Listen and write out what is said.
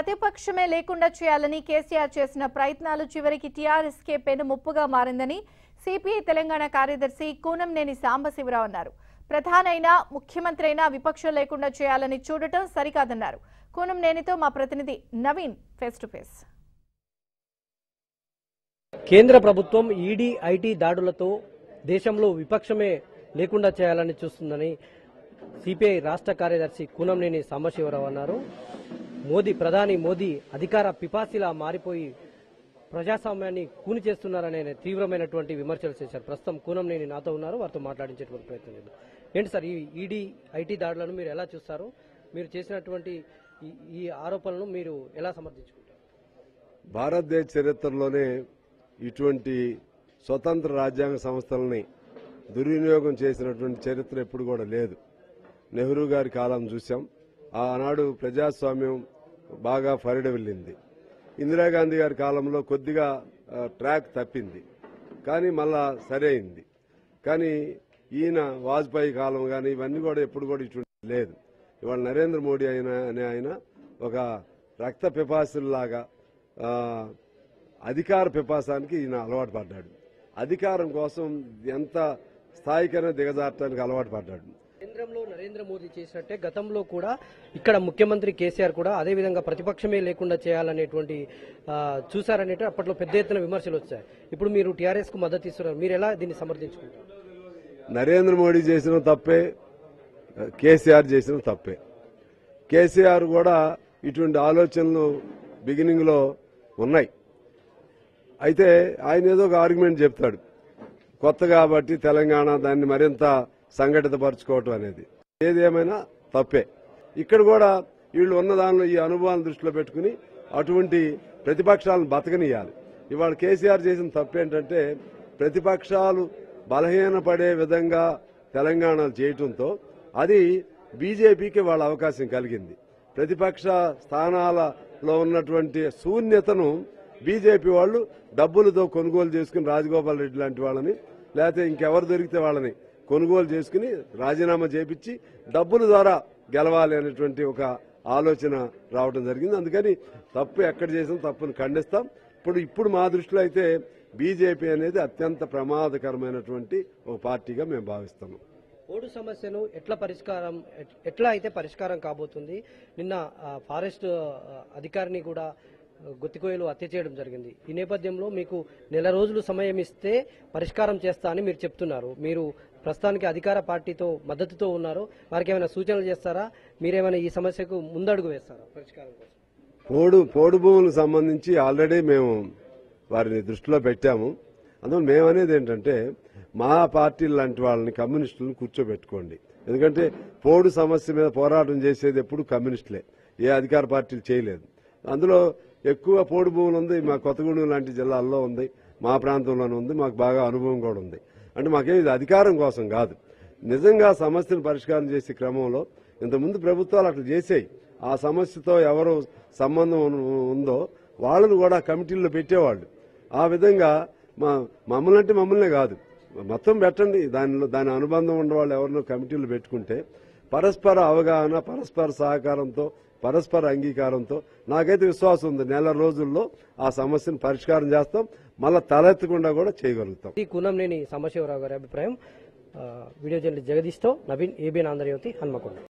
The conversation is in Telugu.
ప్రతిపక్షమే లేకుండా చేయాలని కేసీఆర్ చేసిన ప్రయత్నాలు చివరికి టీఆర్ఎస్ కే పెను ముప్పుగా మారిందని సిపిఐ తెలంగాణ కార్యదర్శి కూనంనేని సాంబశివరావు అన్నారు ప్రధానైనా ముఖ్యమంత్రి అయినా విపక్షం లేకుండా చేయాలని చూడటం సరికాదన్నారు కూనంనేనితో మా ప్రతినిధి నవీన్ ఫేస్ టు ఫేస్ కేంద్ర ప్రభుత్వం ఈడీ ఐటీ దాడులతో దేశంలో విపక్షమే లేకుండా చేయాలని చూస్తుందని సిపిఐ రాష్ట్ర కార్యదర్శి కూనంనేని సాంబశివరావు అన్నారు మోదీ ప్రధాని మోదీ అధికార పిపాసిలా మారిపోయి ప్రజాస్వామ్యాన్ని కూని చేస్తున్నారనే తీవ్రమైనటువంటి విమర్శలు చేశారు ప్రస్తుతం కూనంనేని నాతో ఉన్నారు వారితో మాట్లాడించేటువంటి ప్రయత్నం చేద్దాం ఏంటి సార్ ఈ ఈడీ ఐటీ దాడులను మీరు ఎలా చూస్తారు మీరు చేసినటువంటి ఈ- ఈ ఆరోపణలను మీరు ఎలా సమర్థించుకుంటారు భారతదేశ చరిత్రలోనే ఇటువంటి స్వతంత్ర రాజ్యాంగ సంస్థలని దుర్వినియోగం చేసినటువంటి చరిత్ర ఎప్పుడు కూడా లేదు నెహ్రూ గారి కాలం చూసాం ఆనాడు ప్రజాస్వామ్యం బాగా వెళ్ళింది ఇందిరాగాంధీ గారి కాలంలో కొద్దిగా ఆ, ట్రాక్ తప్పింది కానీ మళ్ళా సరైంది కానీ ఈయన వాజ్పేయి కాలం కానీ ఇవన్నీ కూడా ఎప్పుడు కూడా ఇటువంటి లేదు ఇవాళ నరేంద్ర మోడీ అయిన అనే ఆయన ఒక రక్త పిపాసుల్లాగా ఆ, అధికార పిపాసానికి ఈయన అలవాటు పడ్డాడు అధికారం కోసం ఎంత స్థాయికైనా దిగజారటానికి అలవాటు పడ్డాడు కేంద్రంలో నరేంద్ర మోదీ చేసినట్టే గతంలో కూడా ఇక్కడ ముఖ్యమంత్రి కేసీఆర్ కూడా అదే విధంగా ప్రతిపక్షమే లేకుండా చేయాలనేటువంటి ఆ, చూశారనేటి అప్పట్లో పెద్ద ఎత్తున విమర్శలు వచ్చాయి ఇప్పుడు మీరు టీఆర్ఎస్ కు మద్దతు ఇస్తున్నారు మీరు ఎలా దీన్ని సమర్థించుకుంటారు నరేంద్ర మోడీ చేసిన తప్పే కేసీఆర్ చేసిన తప్పే కేసీఆర్ కూడా ఇటువంటి ఆలోచనలు బిగినింగ్ లో ఉన్నాయి అయితే ఆయన ఏదో ఒక ఆర్గ్యుమెంట్ చెప్తాడు కొత్త కాబట్టి తెలంగాణ దాన్ని మరింత సంఘటితపరచుకోవటం అనేది ఏదేమైనా తప్పే ఇక్కడ కూడా వీళ్ళు ఉన్న దానిలో ఈ అనుభవాలను దృష్టిలో పెట్టుకుని అటువంటి ప్రతిపక్షాలను బతకనియాలి ఇవాళ కేసీఆర్ చేసిన తప్పు ఏంటంటే ప్రతిపక్షాలు బలహీనపడే విధంగా తెలంగాణలో చేయటంతో అది బీజేపీకి వాళ్ళ అవకాశం కలిగింది ప్రతిపక్ష స్థానాలలో ఉన్నటువంటి శూన్యతను బీజేపీ వాళ్ళు డబ్బులతో కొనుగోలు చేసుకుని రాజగోపాల్ రెడ్డి లాంటి వాళ్ళని లేకపోతే ఇంకెవరు దొరికితే వాళ్ళని కొనుగోలు చేసుకుని రాజీనామా చేపించి డబ్బుల ద్వారా గెలవాలి అనేటువంటి ఒక ఆలోచన రావడం జరిగింది అందుకని తప్పు ఎక్కడ చేసిన తప్పును ఖండిస్తాం ఇప్పుడు ఇప్పుడు మా దృష్టిలో అయితే బీజేపీ అనేది అత్యంత ప్రమాదకరమైనటువంటి ఒక పార్టీగా మేము భావిస్తున్నాం ఓడు సమస్యను ఎట్లా పరిష్కారం ఎట్- ఎట్లా అయితే పరిష్కారం కాబోతుంది నిన్న ఆ, ఫారెస్ట్ ఆ, అధికారిని కూడా ఆ, గుత్తికోయలు హత్య చేయడం జరిగింది ఈ నేపథ్యంలో మీకు నెల రోజులు సమయం ఇస్తే పరిష్కారం చేస్తా అని మీరు చెప్తున్నారు మీరు ప్రస్తుతానికి అధికార పార్టీతో మద్దతుతో ఉన్నారు వారికి ఏమైనా సూచనలు చేస్తారా మీరేమైనా ఈ సమస్యకు ముందడుగు వేస్తారా పరిష్కారం కోసం పోడు పోడు భూములకు సంబంధించి ఆల్రెడీ మేము వారిని దృష్టిలో పెట్టాము అందువల్ల మేము అనేది ఏంటంటే మా పార్టీ లాంటి వాళ్ళని కమ్యూనిస్టులను కూర్చోబెట్టుకోండి ఎందుకంటే పోడు సమస్య మీద పోరాటం చేసేది ఎప్పుడు కమ్యూనిస్టులే ఏ అధికార పార్టీలు చేయలేదు అందులో ఎక్కువ పోడు భూములు ఉంది మా కొత్తగూడెం లాంటి జిల్లాల్లో ఉంది మా ప్రాంతంలోనే ఉంది మాకు బాగా అనుభవం కూడా ఉంది అంటే మాకేం ఇది అధికారం కోసం కాదు నిజంగా సమస్యను పరిష్కారం చేసే క్రమంలో ఇంతకుముందు ప్రభుత్వాలు అట్లా చేసాయి ఆ సమస్యతో ఎవరు సంబంధం ఉన్- ఉందో వాళ్ళను కూడా కమిటీల్లో పెట్టేవాళ్ళు ఆ విధంగా మా మమ్మల్ని అంటే మమ్మల్నే కాదు మొత్తం పెట్టండి దానిలో దాని అనుబంధం ఉన్న వాళ్ళు ఎవరినో కమిటీలు పెట్టుకుంటే పరస్పర అవగాహన పరస్పర సహకారంతో పరస్పర అంగీకారంతో నాకైతే విశ్వాసం ఉంది నెల రోజుల్లో ఆ సమస్యను పరిష్కారం చేస్తాం మళ్ళా తలెత్తకుండా కూడా చేయగలుగుతాం ఇది కూనంనేని సాంబశివరావు గారి అభిప్రాయం ఆ, వీడియో జర్నలిస్ట్ జగదీష్తో నవీన్ ఏబిఎన్ ఆంధ్రజ్యోతి హన్మకొండ